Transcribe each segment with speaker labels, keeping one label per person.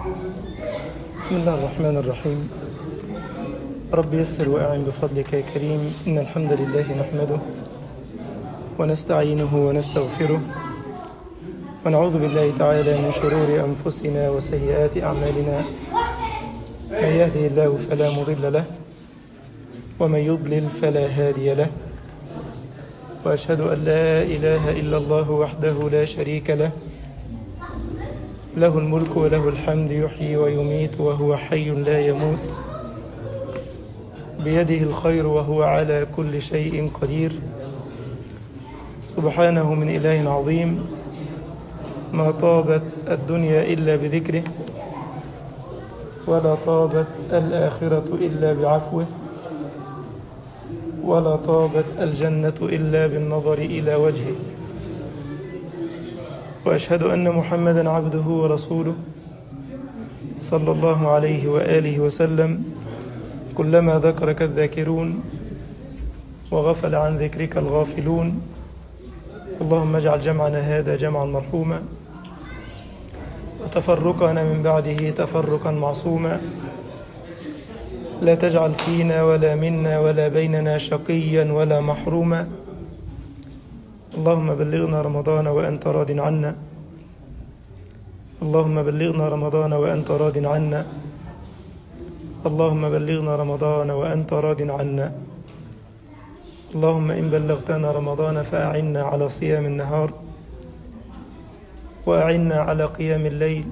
Speaker 1: بسم الله الرحمن الرحيم رب يسر وأعن بفضلك يا كريم إن الحمد لله نحمده ونستعينه ونستغفره ونعوذ بالله تعالى من شرور أنفسنا وسيئات أعمالنا من يهده الله فلا مضل له ومن يضلل فلا هادي له وأشهد أن لا إله إلا الله وحده لا شريك له له الملك وله الحمد يحيي ويميت وهو حي لا يموت بيده الخير وهو على كل شيء قدير سبحانه من إله عظيم ما طابت الدنيا إلا بذكره ولا طابت الآخرة إلا بعفوه ولا طابت الجنة إلا بالنظر إلى وجهه وأشهد أن محمدا عبده ورسوله صلى الله عليه وآله وسلم كلما ذكرك الذاكرون وغفل عن ذكرك الغافلون اللهم اجعل جمعنا هذا جمعا مرحوما وتفرقنا من بعده تفرقا معصوما لا تجعل فينا ولا منا ولا بيننا شقيا ولا محروما اللهم بلغنا رمضان وأنت راض عنا اللهم بلغنا رمضان وأنت راض عنا اللهم بلغنا رمضان وأنت راض عنا اللهم إن بلغتنا رمضان فأعنا على صيام النهار وأعنا على قيام الليل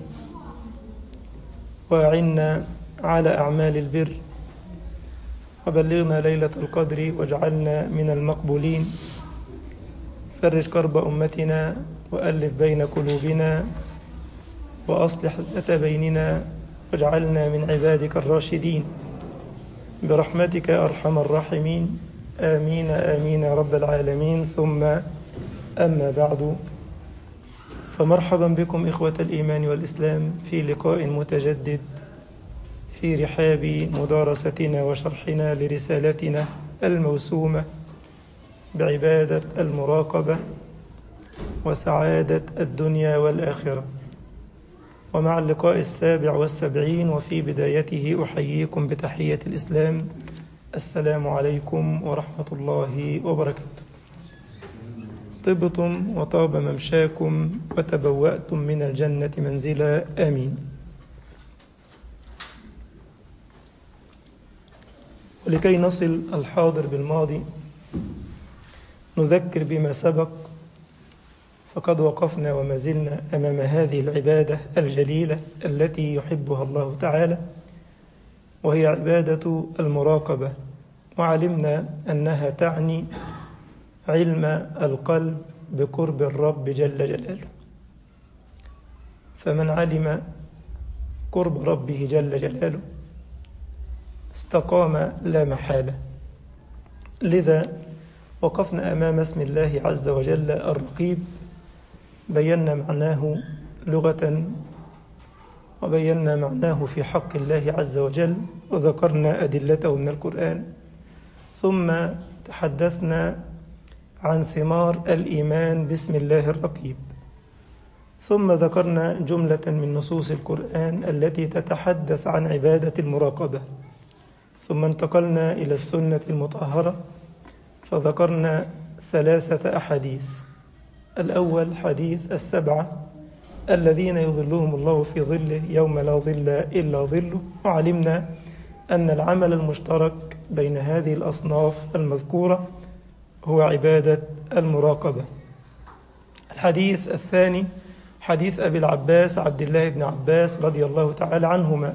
Speaker 1: وأعنا على أعمال البر وبلغنا ليلة القدر واجعلنا من المقبولين فرج كرب أمتنا وألف بين قلوبنا وأصلح ذات بيننا واجعلنا من عبادك الراشدين برحمتك أرحم الراحمين آمين آمين يا رب العالمين ثم أما بعد فمرحبا بكم إخوة الإيمان والإسلام في لقاء متجدد في رحاب مدارستنا وشرحنا لرسالتنا الموسومة بعبادة المراقبة وسعادة الدنيا والآخرة ومع اللقاء السابع والسبعين وفي بدايته أحييكم بتحية الإسلام السلام عليكم ورحمة الله وبركاته طبتم وطاب ممشاكم وتبوأتم من الجنة منزلا آمين ولكي نصل الحاضر بالماضي نذكر بما سبق فقد وقفنا وما زلنا امام هذه العباده الجليله التي يحبها الله تعالى وهي عباده المراقبه وعلمنا انها تعني علم القلب بقرب الرب جل جلاله فمن علم قرب ربه جل جلاله استقام لا محاله لذا وقفنا امام اسم الله عز وجل الرقيب بينا معناه لغه وبينا معناه في حق الله عز وجل وذكرنا ادلته من القران ثم تحدثنا عن ثمار الايمان باسم الله الرقيب ثم ذكرنا جمله من نصوص القران التي تتحدث عن عباده المراقبه ثم انتقلنا الى السنه المطهره فذكرنا ثلاثة أحاديث الأول حديث السبعة الذين يظلهم الله في ظله يوم لا ظل إلا ظله وعلمنا أن العمل المشترك بين هذه الأصناف المذكورة هو عبادة المراقبة الحديث الثاني حديث أبي العباس عبد الله بن عباس رضي الله تعالى عنهما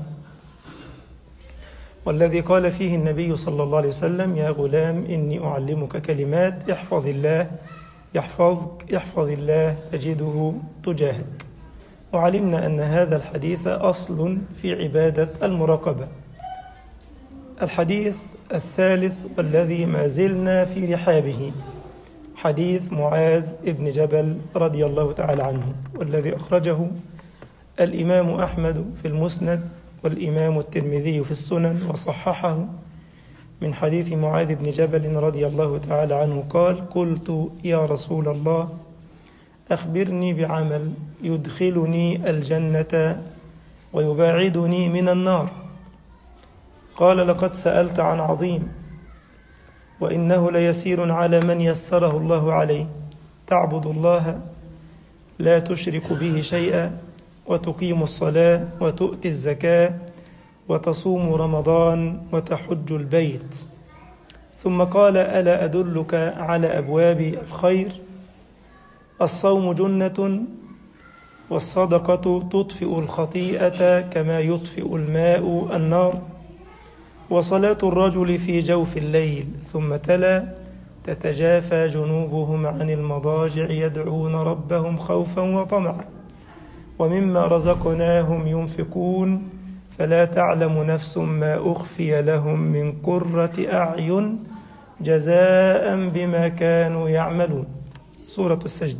Speaker 1: والذي قال فيه النبي صلى الله عليه وسلم يا غلام إني أعلمك كلمات احفظ الله يحفظك يحفظ الله تجده تجاهك وعلمنا أن هذا الحديث أصل في عبادة المراقبة الحديث الثالث والذي ما زلنا في رحابه حديث معاذ بن جبل رضي الله تعالى عنه والذي أخرجه الإمام أحمد في المسند والإمام الترمذي في السنن وصححه من حديث معاذ بن جبل رضي الله تعالى عنه قال قلت يا رسول الله أخبرني بعمل يدخلني الجنة ويباعدني من النار قال لقد سألت عن عظيم وإنه ليسير على من يسره الله عليه تعبد الله لا تشرك به شيئا وتقيم الصلاة وتؤتي الزكاة وتصوم رمضان وتحج البيت ثم قال ألا أدلك على أبواب الخير الصوم جنة والصدقة تطفئ الخطيئة كما يطفئ الماء النار وصلاة الرجل في جوف الليل ثم تلا تتجافى جنوبهم عن المضاجع يدعون ربهم خوفا وطمعا ومما رزقناهم ينفقون فلا تعلم نفس ما أخفي لهم من قرة أعين جزاء بما كانوا يعملون سورة السجدة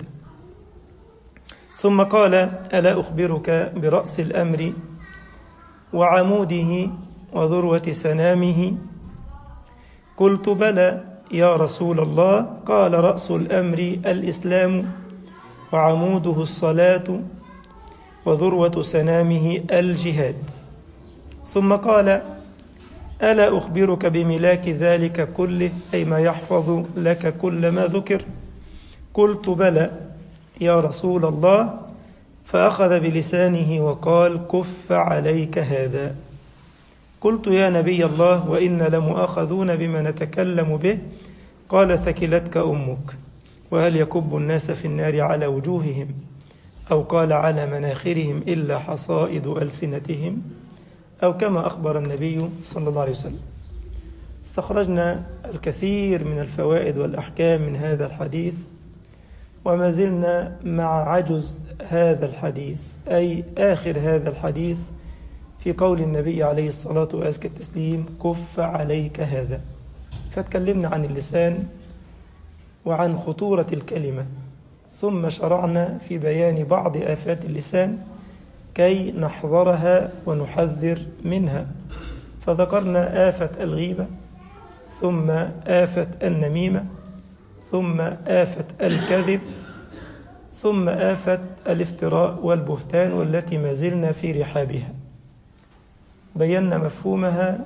Speaker 1: ثم قال ألا أخبرك برأس الأمر وعموده وذروة سنامه قلت بلى يا رسول الله قال رأس الأمر الإسلام وعموده الصلاة وذروة سنامه الجهاد ثم قال ألا أخبرك بملاك ذلك كله أي ما يحفظ لك كل ما ذكر قلت بلى يا رسول الله فأخذ بلسانه وقال كف عليك هذا قلت يا نبي الله وإن لمؤاخذون بما نتكلم به قال ثكلتك أمك وهل يكب الناس في النار على وجوههم أو قال على مناخرهم إلا حصائد ألسنتهم أو كما أخبر النبي صلى الله عليه وسلم استخرجنا الكثير من الفوائد والأحكام من هذا الحديث وما زلنا مع عجز هذا الحديث أي آخر هذا الحديث في قول النبي عليه الصلاة وأزكى التسليم كف عليك هذا فتكلمنا عن اللسان وعن خطورة الكلمة ثم شرعنا في بيان بعض آفات اللسان كي نحذرها ونحذر منها فذكرنا آفة الغيبة ثم آفة النميمة ثم آفة الكذب ثم آفة الافتراء والبهتان والتي ما زلنا في رحابها بينا مفهومها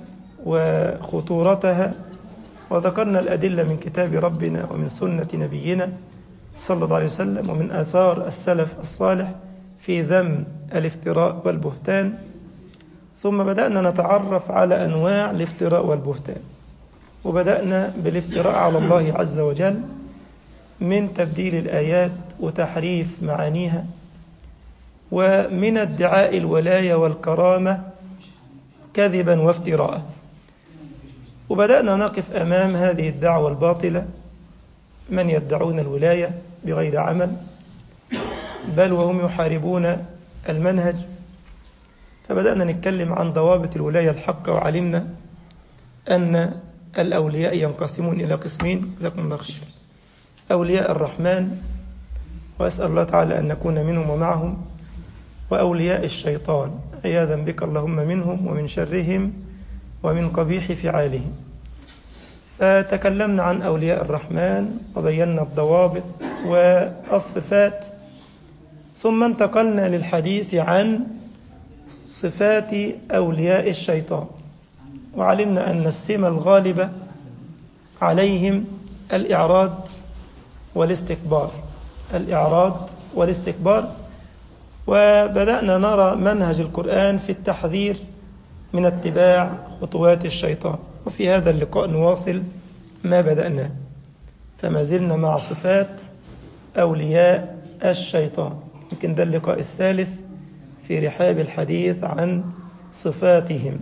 Speaker 1: وخطورتها وذكرنا الأدلة من كتاب ربنا ومن سنة نبينا صلى الله عليه وسلم ومن آثار السلف الصالح في ذم الافتراء والبهتان ثم بدأنا نتعرف على أنواع الافتراء والبهتان وبدأنا بالافتراء على الله عز وجل من تبديل الآيات وتحريف معانيها ومن ادعاء الولاية والكرامة كذبا وافتراء وبدأنا نقف أمام هذه الدعوة الباطلة من يدعون الولاية بغير عمل بل وهم يحاربون المنهج فبدأنا نتكلم عن ضوابط الولاية الحقة وعلمنا أن الأولياء ينقسمون إلى قسمين جزاكم الله خير أولياء الرحمن وأسأل الله تعالى أن نكون منهم ومعهم وأولياء الشيطان عياذا بك اللهم منهم ومن شرهم ومن قبيح فعالهم فتكلمنا عن أولياء الرحمن وبينا الضوابط والصفات ثم انتقلنا للحديث عن صفات أولياء الشيطان وعلمنا أن السمة الغالبة عليهم الإعراض والاستكبار الإعراض والاستكبار وبدأنا نرى منهج القرآن في التحذير من اتباع خطوات الشيطان وفي هذا اللقاء نواصل ما بدأناه فما زلنا مع صفات أولياء الشيطان يمكن ده اللقاء الثالث في رحاب الحديث عن صفاتهم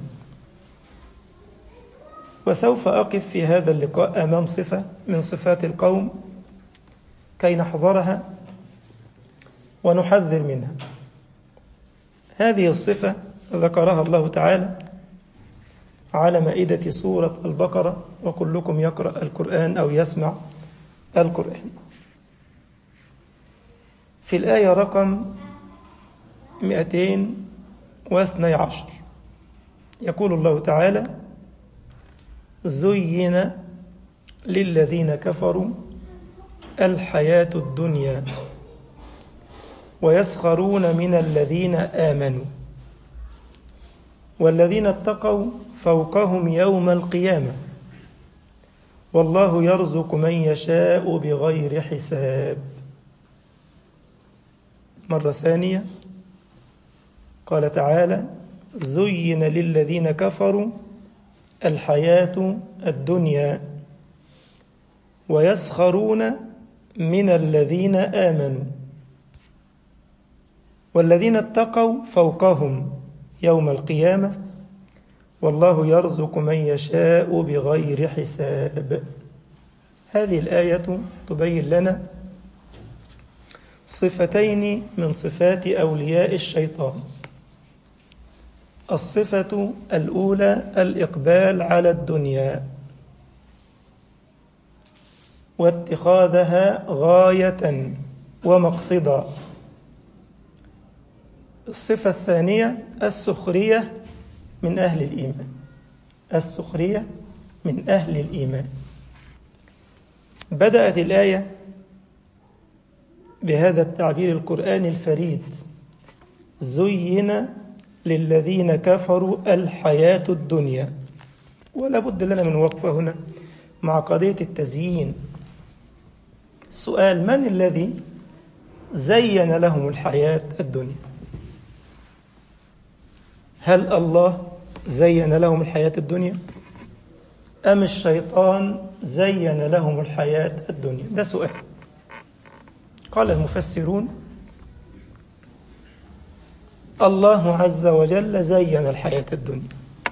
Speaker 1: وسوف أقف في هذا اللقاء أمام صفة من صفات القوم كي نحذرها ونحذر منها هذه الصفة ذكرها الله تعالى على مائدة سورة البقرة وكلكم يقرأ القرآن أو يسمع القرآن في الآية رقم 212 يقول الله تعالى زين للذين كفروا الحياة الدنيا ويسخرون من الذين آمنوا والذين اتقوا فوقهم يوم القيامة والله يرزق من يشاء بغير حساب مرة ثانية قال تعالى زين للذين كفروا الحياة الدنيا ويسخرون من الذين آمنوا والذين اتقوا فوقهم يوم القيامة والله يرزق من يشاء بغير حساب هذه الآية تبين لنا صفتين من صفات أولياء الشيطان الصفة الأولى الإقبال على الدنيا واتخاذها غاية ومقصدا الصفة الثانية السخرية من أهل الإيمان السخرية من أهل الإيمان بدأت الآية بهذا التعبير القرآني الفريد زين للذين كفروا الحياة الدنيا ولا بد لنا من وقفة هنا مع قضية التزيين السؤال من الذي زين لهم الحياة الدنيا هل الله زين لهم الحياة الدنيا أم الشيطان زين لهم الحياة الدنيا ده سؤال قال المفسرون الله عز وجل زين الحياة الدنيا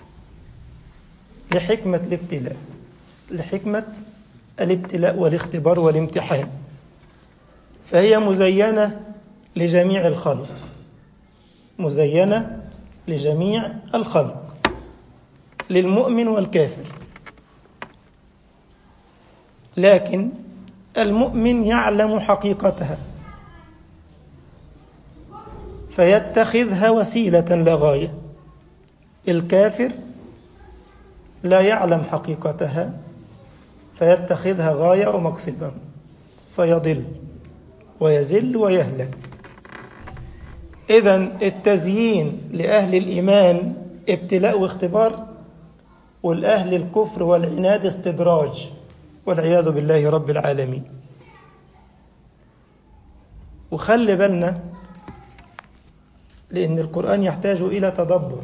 Speaker 1: لحكمة الابتلاء لحكمة الابتلاء والاختبار والامتحان فهي مزينة لجميع الخلق مزينة لجميع الخلق للمؤمن والكافر لكن المؤمن يعلم حقيقتها فيتخذها وسيلة لا غاية الكافر لا يعلم حقيقتها فيتخذها غاية ومقصدا فيضل ويزل ويهلك إذا التزيين لأهل الإيمان ابتلاء واختبار والأهل الكفر والعناد استدراج والعياذ بالله رب العالمين وخلي بالنا لأن القرآن يحتاج إلى تدبر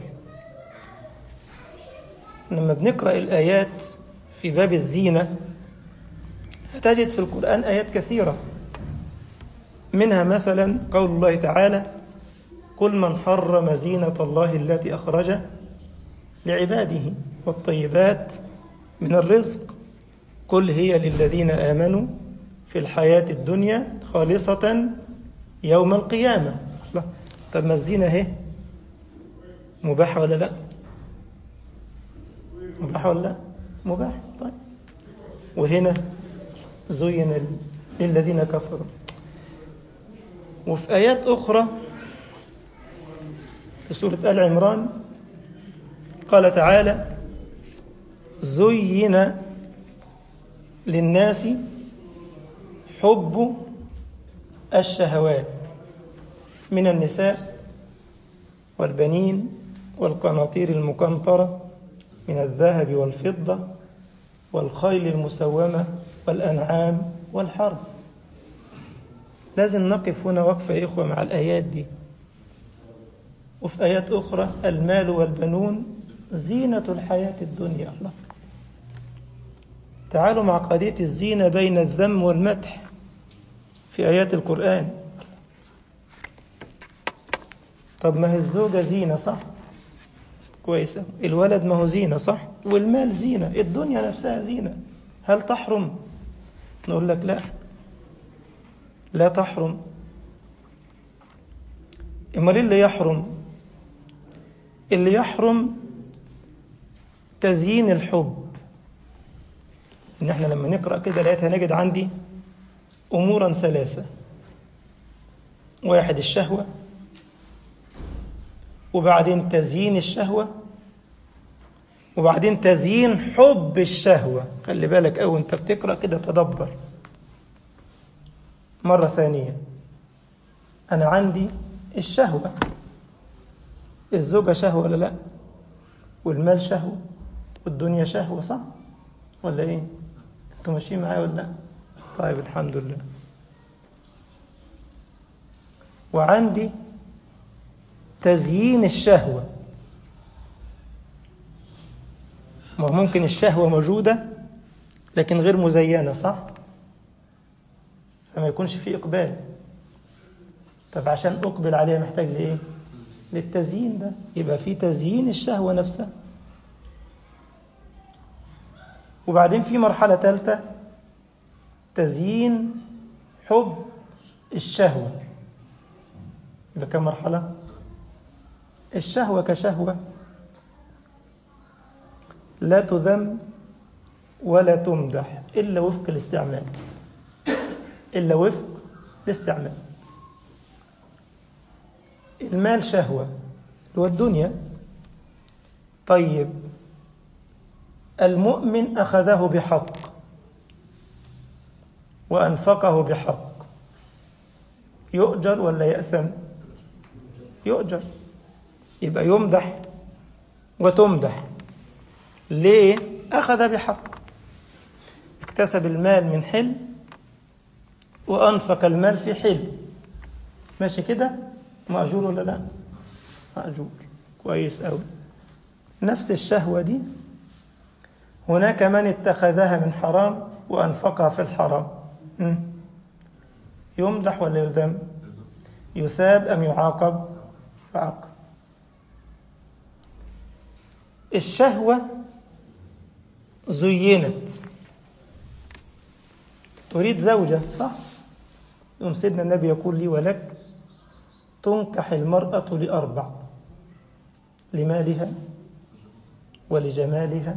Speaker 1: لما بنقرأ الآيات في باب الزينة هتجد في القرآن آيات كثيرة منها مثلا قول الله تعالى قل من حرم زينة الله التي أخرج لعباده والطيبات من الرزق قل هي للذين آمنوا في الحياة الدنيا خالصة يوم القيامة لا. طب ما الزينة اهي مباحة ولا لا مباحة ولا لا مباح طيب وهنا زين للذين كفروا وفي آيات أخرى في سورة آل عمران قال تعالى زين للناس حب الشهوات من النساء والبنين والقناطير المقنطرة من الذهب والفضة والخيل المسومة والأنعام والحرث لازم نقف هنا وقفة يا إخوة مع الآيات دي وفي آيات أخرى المال والبنون زينة الحياة الدنيا الله تعالوا مع قضية الزينة بين الذم والمدح في آيات القرآن طب ما هي الزوجة زينة صح كويسة الولد ما هو زينة صح والمال زينة الدنيا نفسها زينة هل تحرم نقول لك لا لا تحرم امال اللي يحرم اللي يحرم تزيين الحب ان احنا لما نقرا كده الايات هنجد عندي امورا ثلاثه واحد الشهوه وبعدين تزيين الشهوه وبعدين تزيين حب الشهوه خلي بالك او انت بتقرا كده تدبر مره ثانيه انا عندي الشهوه الزوجه شهوه ولا لا والمال شهوة والدنيا شهوة صح ولا ايه انتوا ماشيين معايا ولا لا طيب الحمد لله وعندي تزيين الشهوة ما هو ممكن الشهوة موجودة لكن غير مزينة صح فما يكونش فيه إقبال طب عشان أقبل عليها محتاج لإيه للتزيين ده يبقى في تزيين الشهوة نفسها وبعدين في مرحلة ثالثة تزيين حب الشهوة يبقى كم مرحلة الشهوة كشهوة لا تذم ولا تمدح إلا وفق الاستعمال إلا وفق الاستعمال المال شهوة هو الدنيا طيب المؤمن أخذه بحق وأنفقه بحق يؤجر ولا يأثم يؤجر يبقى يمدح وتمدح ليه أخذ بحق اكتسب المال من حل وأنفق المال في حل ماشي كده مأجور ولا لا مأجور كويس أوي نفس الشهوة دي هناك من اتخذها من حرام وأنفقها في الحرام م? يمدح ولا يذم يثاب أم يعاقب يعاقب الشهوة زينت تريد زوجة صح يوم سيدنا النبي يقول لي ولك تنكح المرأة لأربع لمالها ولجمالها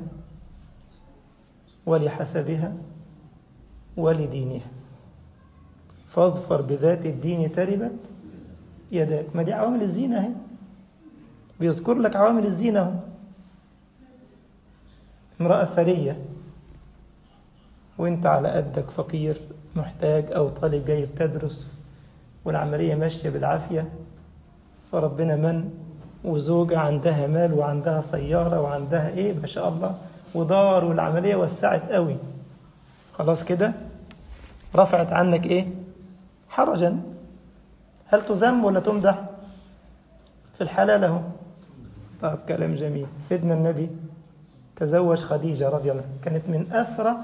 Speaker 1: ولحسبها ولدينها فاظفر بذات الدين تربت يداك ما دي عوامل الزينة اهي بيذكر لك عوامل الزينة اهو امرأة ثرية وانت على قدك فقير محتاج او طالب جاي بتدرس والعملية ماشية بالعافية فربنا من وزوجة عندها مال وعندها سيارة وعندها ايه ما شاء الله ودار والعملية وسعت قوي خلاص كده رفعت عنك ايه حرجا هل تذم ولا تمدح في الحلال اهو طب كلام جميل سيدنا النبي تزوج خديجة رضي الله عنها كانت من أثرى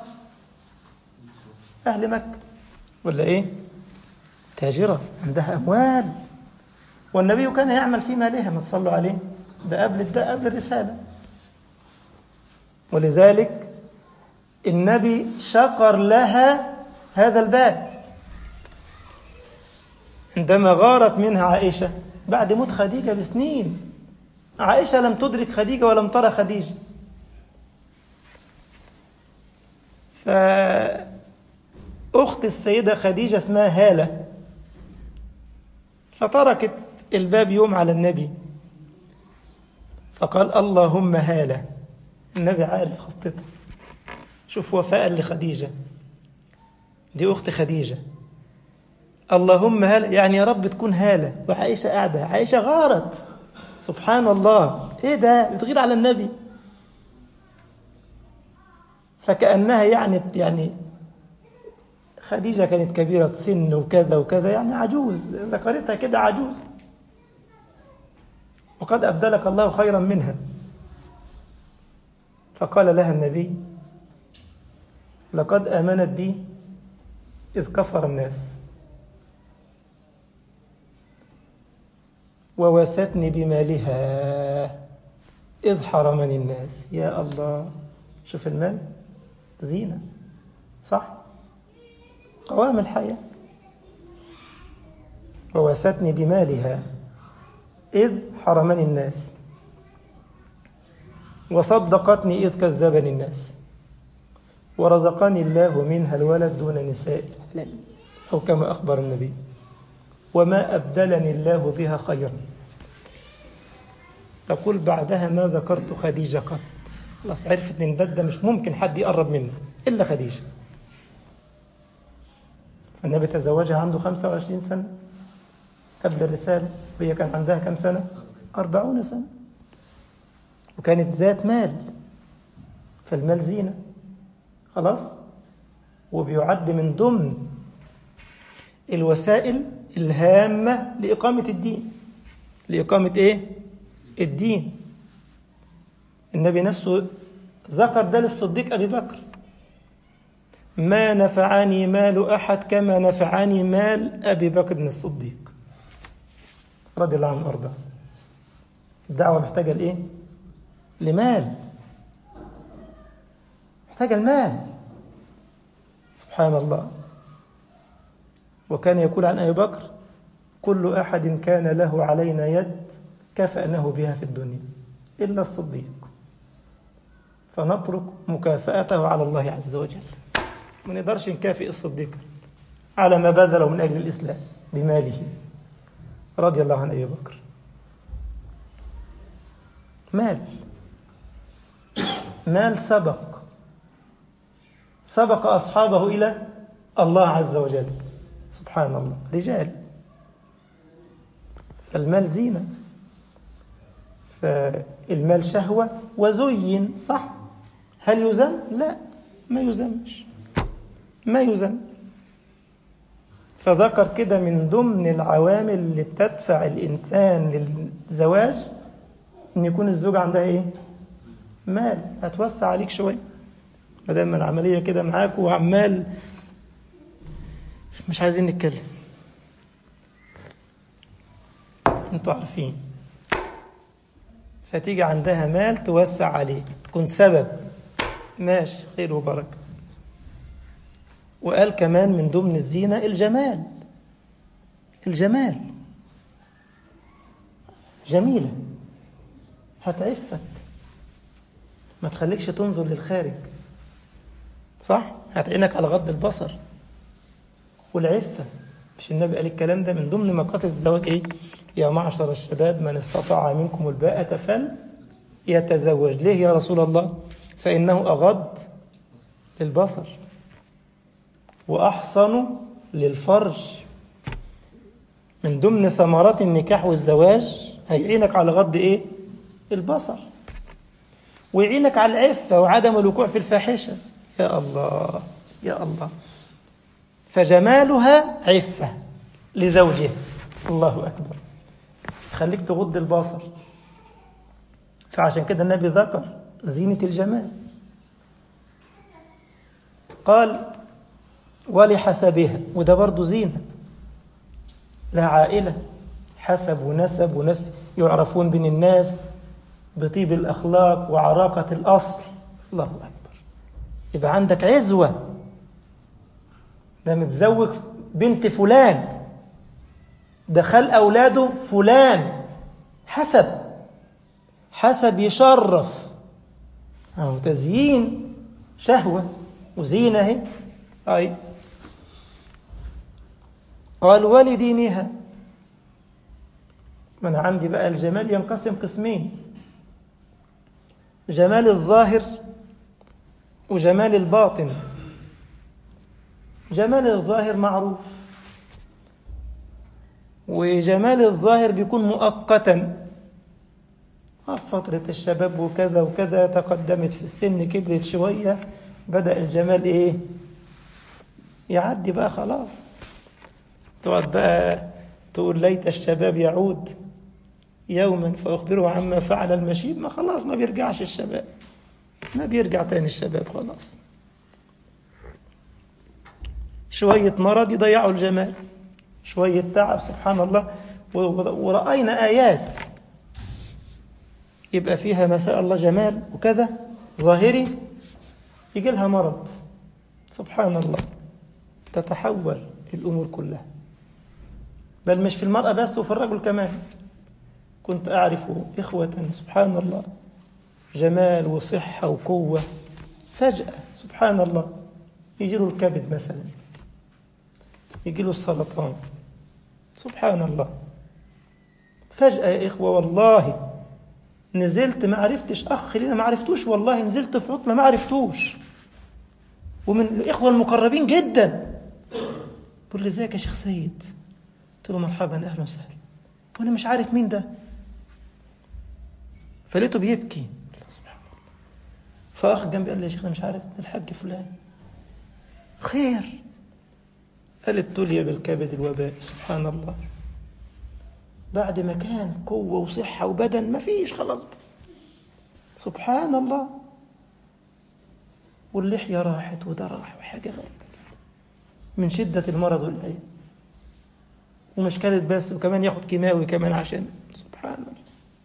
Speaker 1: أهل مكة ولا إيه تاجرة عندها أموال والنبي كان يعمل في مالها ما تصلوا عليه ده قبل ده قبل الرسالة ولذلك النبي شكر لها هذا الباب عندما غارت منها عائشة بعد موت خديجة بسنين عائشة لم تدرك خديجة ولم ترى خديجة فأخت السيدة خديجة اسمها هالة فتركت الباب يوم على النبي فقال اللهم هالة النبي عارف خطتها شوف وفاء لخديجة دي أخت خديجة اللهم هالة يعني يا رب تكون هالة وعائشة قاعدة عائشة غارت سبحان الله ايه ده بتغير على النبي فكأنها يعني يعني خديجة كانت كبيرة سن وكذا وكذا يعني عجوز ذكرتها كده عجوز وقد أبدلك الله خيرا منها فقال لها النبي لقد آمنت بي إذ كفر الناس ووستني بمالها إذ حرمني الناس يا الله شوف المال زينة صح قوام الحياة ووستني بمالها إذ حرمني الناس وصدقتني إذ كذبني الناس ورزقني الله منها الولد دون نساء أو كما أخبر النبي وما أبدلني الله بها خيرا تقول بعدها ما ذكرت خديجة قط خلاص عرفت ان الباب ده مش ممكن حد يقرب منه إلا خديجة النبي تزوجها عنده 25 سنة قبل الرسالة وهي كان عندها كم سنة؟ أربعون سنة وكانت ذات مال فالمال زينة خلاص وبيعد من ضمن الوسائل الهامة لإقامة الدين لإقامة إيه؟ الدين النبي نفسه ذكر ده للصديق أبي بكر ما نفعني مال أحد كما نفعني مال أبي بكر الصديق رضي الله عنه وأرضاه الدعوة محتاجة لإيه؟ لمال محتاجة المال سبحان الله وكان يقول عن أبي بكر كل أحد كان له علينا يد كفأناه بها في الدنيا إلا الصديق فنترك مكافأته على الله عز وجل ما نقدرش نكافئ الصديق على ما بذله من أجل الإسلام بماله رضي الله عن أبي بكر مال مال سبق سبق أصحابه إلى الله عز وجل سبحان الله رجال فالمال زينة فالمال شهوة وزين صح هل يزن؟ لا ما يزنش ما يزن فذكر كده من ضمن العوامل اللي بتدفع الإنسان للزواج إن يكون الزوج عندها إيه؟ مال هتوسع عليك شوية ما دام العملية كده معاك وعمال مش عايزين نتكلم انتوا عارفين فتيجي عندها مال توسع عليك تكون سبب ماشي خير وبركة وقال كمان من ضمن الزينة الجمال الجمال جميلة هتعفك ما تخليكش تنظر للخارج صح هتعينك على غض البصر والعفة مش النبي قال الكلام ده من ضمن مقاصد الزواج ايه يا معشر الشباب من استطاع منكم الباءة فل يتزوج ليه يا رسول الله فإنه أغض للبصر وأحصن للفرج من ضمن ثمرات النكاح والزواج هيعينك على غض ايه البصر ويعينك على العفة وعدم الوقوع في الفاحشة يا الله يا الله فجمالها عفة لزوجها الله أكبر خليك تغض البصر فعشان كده النبي ذكر زينة الجمال قال ولحسبها وده برضه زينة لها عائلة حسب ونسب وناس يعرفون بين الناس بطيب الأخلاق وعراقة الأصل الله أكبر يبقى عندك عزوة ده متزوج بنت فلان دخل أولاده فلان حسب حسب يشرف أو تزيين شهوة وزينة اهي أي قال ولدينها ما أنا عندي بقى الجمال ينقسم قسمين جمال الظاهر وجمال الباطن جمال الظاهر معروف وجمال الظاهر بيكون مؤقتا فترة الشباب وكذا وكذا تقدمت في السن كبرت شوية بدأ الجمال إيه يعدي بقى خلاص تقعد بقى تقول ليت الشباب يعود يوما فأخبره عما فعل المشيب ما خلاص ما بيرجعش الشباب ما بيرجع تاني الشباب خلاص شوية مرض يضيعوا الجمال شوية تعب سبحان الله ورأينا آيات يبقى فيها ما شاء الله جمال وكذا ظاهري يجي لها مرض سبحان الله تتحول الأمور كلها بل مش في المرأة بس وفي الرجل كمان كنت أعرف إخوة سبحان الله جمال وصحة وقوة فجأة سبحان الله يجي له الكبد مثلا يجي له السرطان سبحان الله فجأة يا إخوة والله نزلت ما عرفتش أخ لنا ما عرفتوش والله نزلت في عطلة ما عرفتوش ومن الإخوة المقربين جدا بقول لي ازيك يا شيخ سيد قلت له مرحبا أهلا وسهلا وأنا مش عارف مين ده فلقيته بيبكي فأخ جنبي قال لي يا شيخ أنا مش عارف الحاج فلان خير قال ابتلي بالكبد الوباء سبحان الله بعد ما كان قوة وصحة وبدن ما فيش خلاص سبحان الله واللحية راحت وده راح وحاجة غريبة من شدة المرض والعيا ومش كانت بس وكمان ياخد كيماوي كمان عشان سبحان الله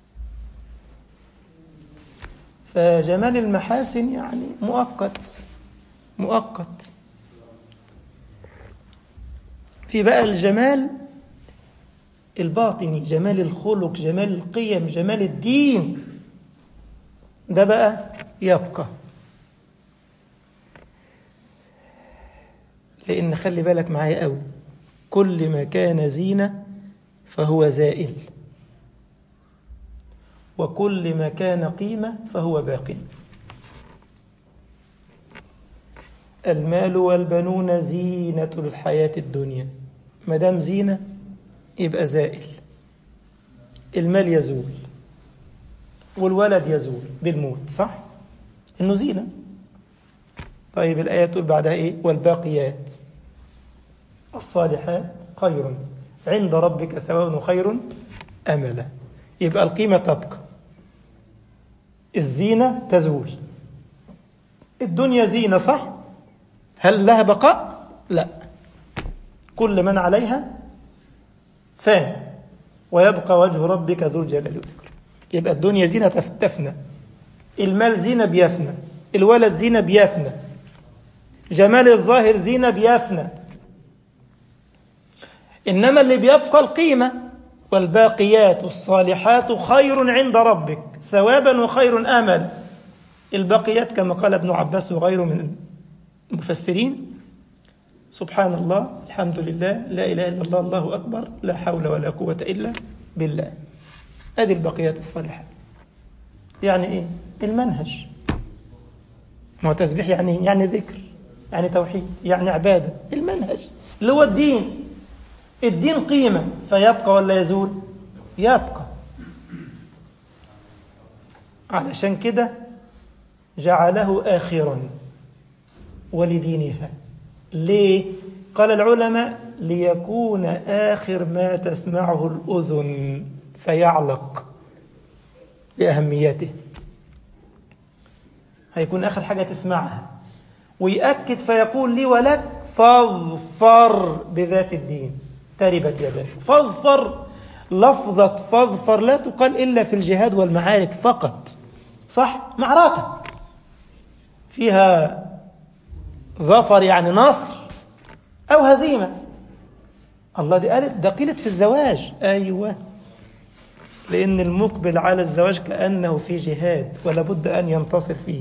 Speaker 1: فجمال المحاسن يعني مؤقت مؤقت في بقى الجمال الباطني جمال الخلق جمال القيم جمال الدين ده بقى يبقى لأن خلي بالك معايا قوي كل ما كان زينة فهو زائل وكل ما كان قيمة فهو باق المال والبنون زينة الحياة الدنيا ما دام زينة يبقى زائل المال يزول والولد يزول بالموت صح انه زينة طيب الآية تقول بعدها ايه والباقيات الصالحات خير عند ربك ثواب خير أملا يبقى القيمة تبقى الزينة تزول الدنيا زينة صح هل لها بقاء لا كل من عليها فان ويبقى وجه ربك ذو الجلال والإكرام يبقى الدنيا زينة تفنى المال زينة بيفنى الولد زينة بيفنى جمال الظاهر زينة بيفنى إنما اللي بيبقى القيمة والباقيات الصالحات خير عند ربك ثوابا وخير امل الباقيات كما قال ابن عباس وغيره من المفسرين سبحان الله الحمد لله لا اله الا الله الله اكبر لا حول ولا قوه الا بالله ادي الباقيات الصالحات يعني ايه المنهج ما هو تسبيح يعني يعني ذكر يعني توحيد يعني عباده المنهج اللي هو الدين الدين قيمه فيبقى ولا يزول يبقى علشان كده جعله آخرا ولدينها ليه؟ قال العلماء ليكون آخر ما تسمعه الأذن فيعلق لأهميته هيكون آخر حاجة تسمعها ويأكد فيقول لي ولك فاظفر بذات الدين تربت يداك فاظفر لفظة فاظفر لا تقال إلا في الجهاد والمعارك فقط صح معركة فيها ظفر يعني نصر أو هزيمة الله دي قالت ده قيلت في الزواج أيوة لأن المقبل على الزواج كأنه في جهاد ولا بد أن ينتصر فيه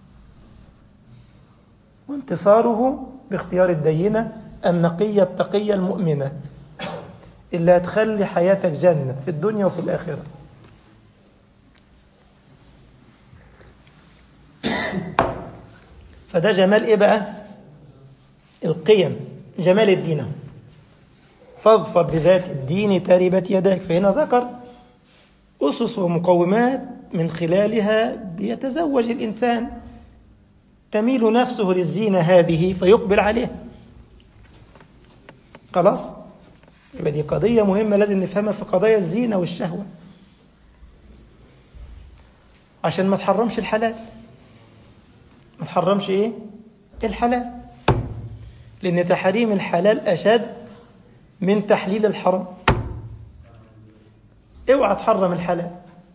Speaker 1: وانتصاره باختيار الدينة النقية التقية المؤمنة اللي هتخلي حياتك جنة في الدنيا وفي الآخرة فده جمال إيه بقى القيم جمال الدين فاظفر بذات الدين تربت يداك فهنا ذكر أسس ومقومات من خلالها بيتزوج الإنسان تميل نفسه للزينة هذه فيقبل عليها خلاص يبقى دي قضية مهمة لازم نفهمها في قضايا الزينة والشهوة عشان ما تحرمش الحلال ما تحرمش ايه الحلال لأن تحريم الحلال أشد من تحليل الحرام اوعى تحرم الحلال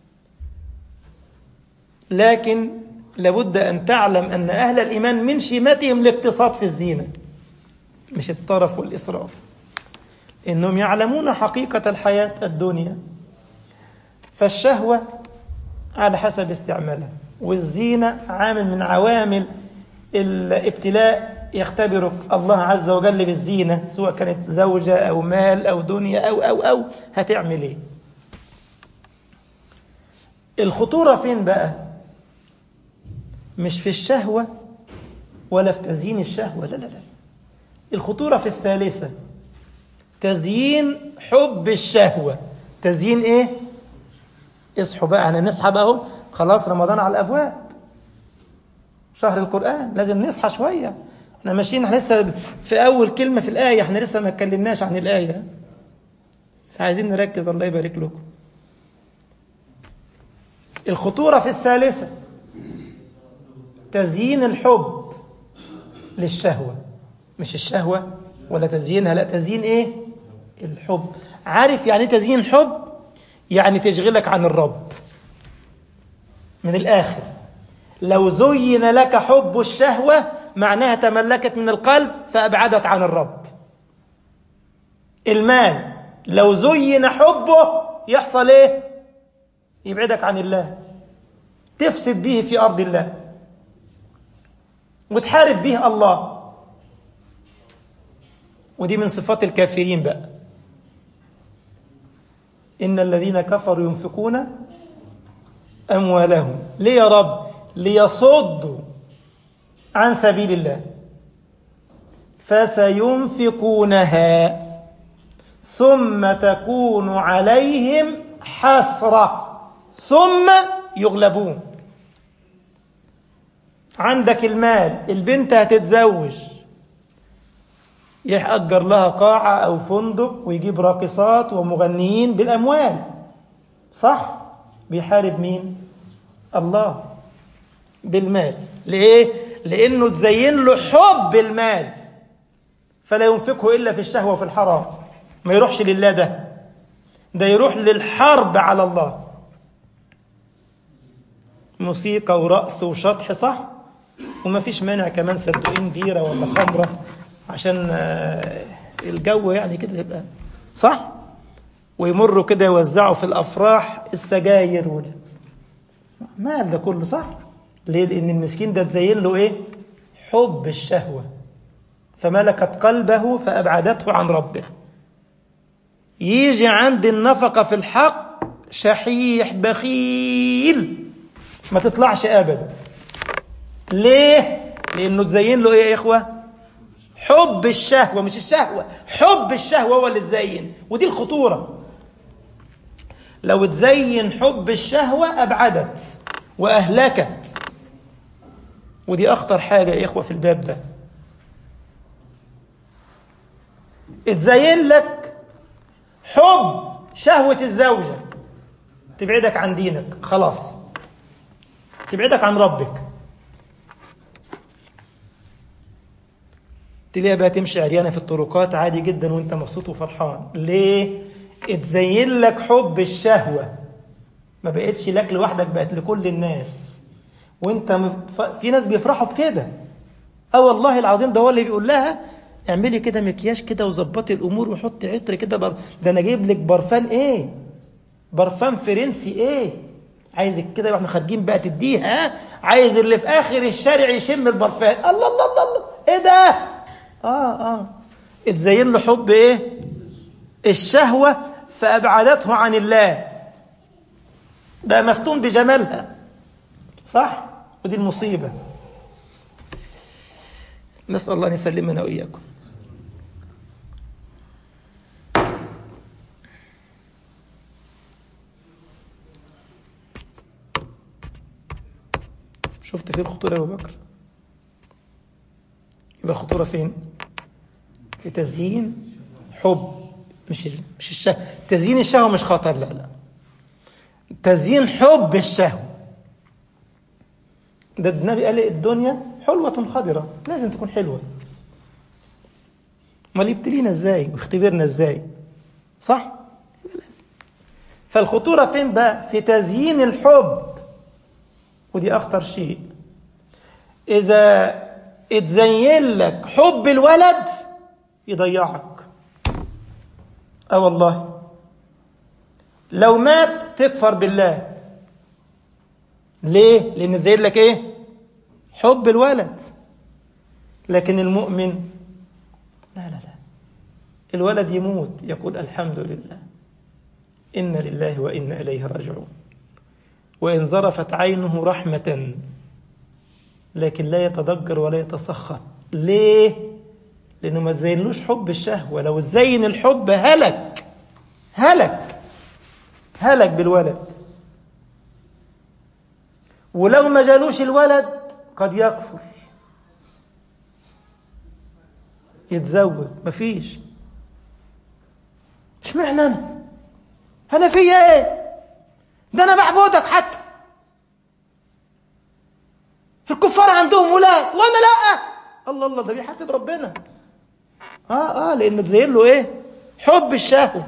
Speaker 1: لكن لابد أن تعلم أن أهل الإيمان من شيمتهم الاقتصاد في الزينة مش الطرف والإسراف إنهم يعلمون حقيقة الحياة الدنيا فالشهوة على حسب استعمالها والزينة عامل من عوامل الابتلاء يختبرك الله عز وجل بالزينة سواء كانت زوجة أو مال أو دنيا أو أو أو هتعمل إيه الخطورة فين بقى مش في الشهوة ولا في تزيين الشهوة لا لا لا الخطورة في الثالثة تزيين حب الشهوة تزيين ايه اصحوا بقى احنا نصحى بقى اهو خلاص رمضان على الابواب شهر القرآن لازم نصحى شوية احنا ماشيين احنا لسه في أول كلمة في الآية احنا لسه ما اتكلمناش عن الآية فعايزين نركز الله يبارك لكم الخطورة في الثالثة تزيين الحب للشهوة مش الشهوة ولا تزيينها لا تزيين ايه الحب عارف يعني ايه تزيين الحب يعني تشغلك عن الرب من الآخر لو زين لك حب الشهوة معناها تملكت من القلب فأبعدت عن الرب المال لو زين حبه يحصل ايه يبعدك عن الله تفسد به في أرض الله وتحارب به الله ودي من صفات الكافرين بقى إن الذين كفروا ينفقون أموالهم ليه يا رب ليصدوا عن سبيل الله فسينفقونها ثم تكون عليهم حسرة ثم يغلبون عندك المال البنت هتتزوج يأجر لها قاعة أو فندق ويجيب راقصات ومغنيين بالأموال صح؟ بيحارب مين؟ الله بالمال ليه؟ لأنه تزين له حب المال فلا ينفقه إلا في الشهوة وفي الحرام ما يروحش لله ده ده يروح للحرب على الله موسيقى ورقص وشطح صح وما فيش مانع كمان صدقين بيرة ولا خمرة عشان الجو يعني كده تبقى صح ويمروا كده يوزعوا في الافراح السجاير وال... ما ده كله صح ليه لان المسكين ده تزين له ايه حب الشهوه فملكت قلبه فابعدته عن ربه يجي عند النفقه في الحق شحيح بخيل ما تطلعش ابدا ليه لانه تزين له ايه يا اخوه حب الشهوة مش الشهوة حب الشهوة هو اللي تزين ودي الخطورة لو تزين حب الشهوة أبعدت وأهلكت ودي أخطر حاجة يا إخوة في الباب ده اتزين لك حب شهوة الزوجة تبعدك عن دينك خلاص تبعدك عن ربك تلاقيها بقى تمشي عريانه في الطرقات عادي جدا وانت مبسوط وفرحان ليه اتزين لك حب الشهوه ما بقتش لك لوحدك بقت لكل الناس وانت مف... في ناس بيفرحوا بكده اه والله العظيم ده هو اللي بيقول لها اعملي كده مكياج كده وظبطي الامور وحطي عطر كده بر... ده انا جايب لك برفان ايه برفان فرنسي ايه عايزك كده واحنا خارجين بقى تديها عايز اللي في اخر الشارع يشم البرفان الله الله الله, الله. ايه ده اه اه اتزين له حب ايه الشهوة فأبعدته عن الله بقى مفتون بجمالها صح ودي المصيبة نسأل الله أن يسلمنا وإياكم شفت فين الخطورة يا أبو بكر يبقى الخطورة فين في تزيين حب مش مش الشهوة تزيين الشهوة مش خطر لا لا تزيين حب الشهوة ده النبي قال الدنيا حلوة خضرة لازم تكون حلوة امال يبتلينا ازاي ويختبرنا ازاي صح لازم فالخطورة فين بقى في تزيين الحب ودي أخطر شيء إذا اتزين لك حب الولد يضيعك اه والله لو مات تكفر بالله ليه لان زين لك ايه حب الولد لكن المؤمن لا لا لا الولد يموت يقول الحمد لله إن لله وإنا إليه راجعون وإن ظرفت عينه رحمة لكن لا يتضجر ولا يتسخط ليه لانه ما تزينلوش حب الشهوه لو تزين الحب هلك هلك هلك بالولد ولو ما جالوش الولد قد يكفر يتزوج مفيش اشمعنى انا انا فيا ايه ده انا بعبدك حتى الكفار عندهم ولاد وانا لا الله الله ده بيحاسب ربنا اه اه لان زين له ايه حب الشهوه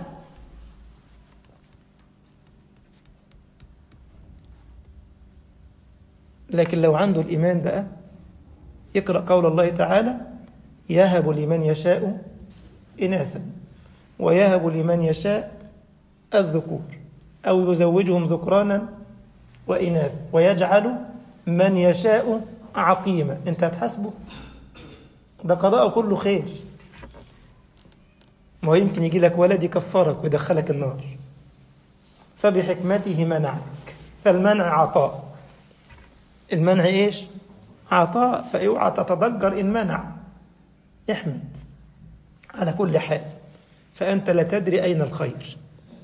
Speaker 1: لكن لو عنده الايمان بقى يقرا قول الله تعالى يهب لمن يشاء اناثا ويهب لمن يشاء الذكور او يزوجهم ذكرانا واناثا ويجعل من يشاء عقيما انت هتحاسبه ده قضاء كله خير ما هو يمكن يجي لك ولد يكفرك ويدخلك النار فبحكمته منعك فالمنع عطاء المنع ايش عطاء فاوعى تتضجر ان منع احمد على كل حال فانت لا تدري اين الخير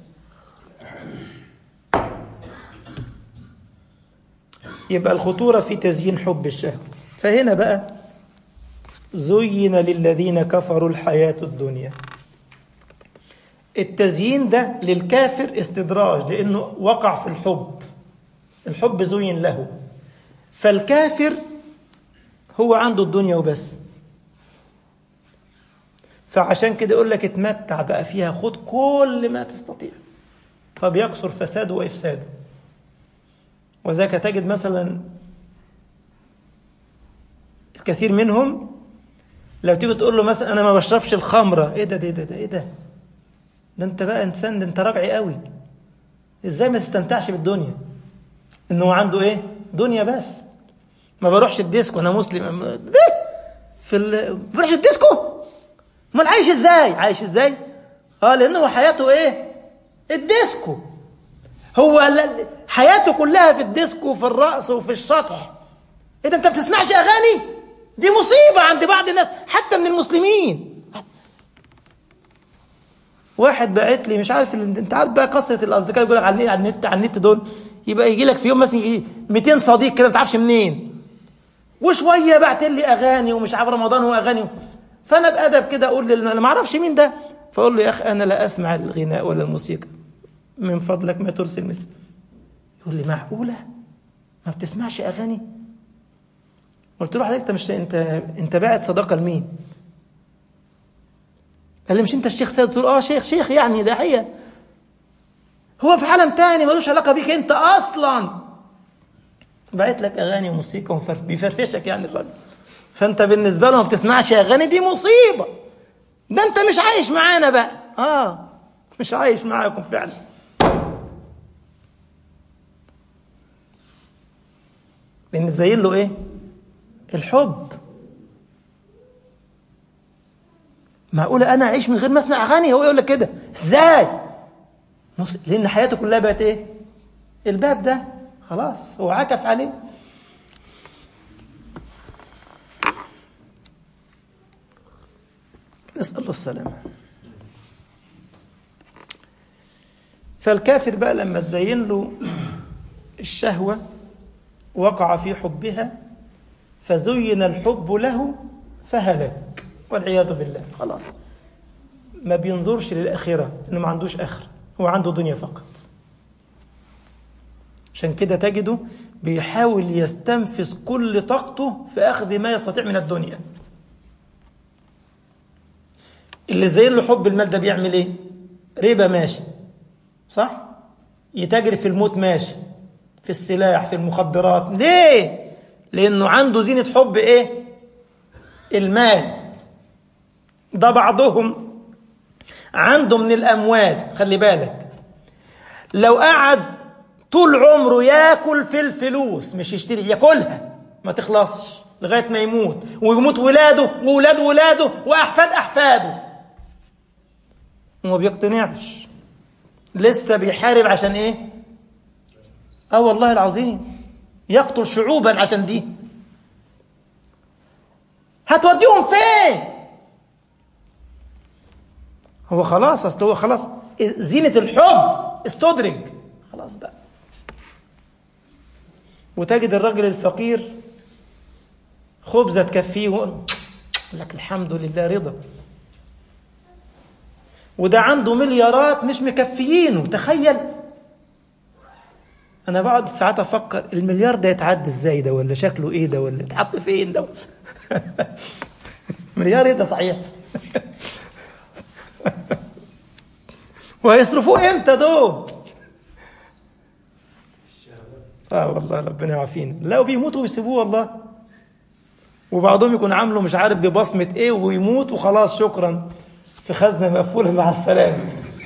Speaker 1: يبقى الخطوره في تزيين حب الشهوه فهنا بقى زين للذين كفروا الحياه الدنيا التزيين ده للكافر استدراج لانه وقع في الحب الحب زين له فالكافر هو عنده الدنيا وبس فعشان كده يقول لك اتمتع بقى فيها خد كل ما تستطيع فبيكثر فساده وافساده وذاك تجد مثلا الكثير منهم لو تيجي تقول له مثلا انا ما بشربش الخمره ايه ده ده ده, ده ايه ده ده انت بقى انسان ده انت راجعي قوي ازاي ما تستمتعش بالدنيا ان هو عنده ايه دنيا بس ما بروحش الديسكو انا مسلم ده في ال... ما بروحش الديسكو امال عايش ازاي عايش ازاي اه لان هو حياته ايه الديسكو هو ل... حياته كلها في الديسكو وفي الرقص وفي الشطح ايه ده انت ما بتسمعش اغاني دي مصيبه عند بعض الناس حتى من المسلمين واحد بعت لي مش عارف ال... انت عارف بقى كثره الاصدقاء يقول لك على على النت على النت دول يبقى يجي لك في يوم مثلا يجي 200 صديق كده ما تعرفش منين وشويه بعت لي اغاني ومش عارف رمضان واغاني فانا بادب كده اقول لل... انا ما اعرفش مين ده فاقول له يا اخي انا لا اسمع الغناء ولا الموسيقى من فضلك ما ترسل مثل يقول لي معقوله ما بتسمعش اغاني قلت له حضرتك انت مش انت انت باعت صداقه لمين قال لي مش انت الشيخ سيد قلت له اه شيخ شيخ يعني ده هي هو في عالم تاني ملوش علاقه بيك انت اصلا بعت لك اغاني وموسيقى بيفرفشك يعني الراجل فانت بالنسبه له ما بتسمعش اغاني دي مصيبه ده انت مش عايش معانا بقى اه مش عايش معاكم فعلا لان زين له ايه الحب معقوله انا اعيش من غير ما اسمع اغاني هو يقول لك كده ازاي لان حياته كلها بقت ايه الباب ده خلاص هو عكف عليه نسأل الله السلامة فالكافر بقى لما تزين له الشهوة وقع في حبها فزين الحب له فهلك والعياذ بالله خلاص ما بينظرش للآخرة إنه ما عندوش آخرة هو عنده دنيا فقط عشان كده تجده بيحاول يستنفذ كل طاقته في أخذ ما يستطيع من الدنيا اللي زي له حب المال ده بيعمل ايه ربا ماشي صح يتاجر في الموت ماشي في السلاح في المخدرات ليه لانه عنده زينة حب ايه المال ده بعضهم عنده من الاموال خلي بالك لو قعد طول عمره ياكل في الفلوس مش يشتري ياكلها ما تخلصش لغايه ما يموت ويموت ولاده وولاد ولاده واحفاد احفاده وما بيقتنعش لسه بيحارب عشان ايه اه والله العظيم يقتل شعوبا عشان دي هتوديهم فين هو خلاص اصل هو خلاص زينة الحب استدرج خلاص بقى وتجد الرجل الفقير خبزة تكفيه و... لك الحمد لله رضا وده عنده مليارات مش مكفيينه تخيل انا بقعد ساعات افكر المليار ده يتعدى ازاي ده ولا شكله ايه ده ولا يتحط فين ده مليار ايه ده صحيح وهيصرفوه امتى دول اه والله ربنا يعافينا لا وبيموتوا ويسيبوه والله وبعضهم يكون عامله مش عارف ببصمة ايه ويموت وخلاص شكرا في خزنة مقفولة مع السلامة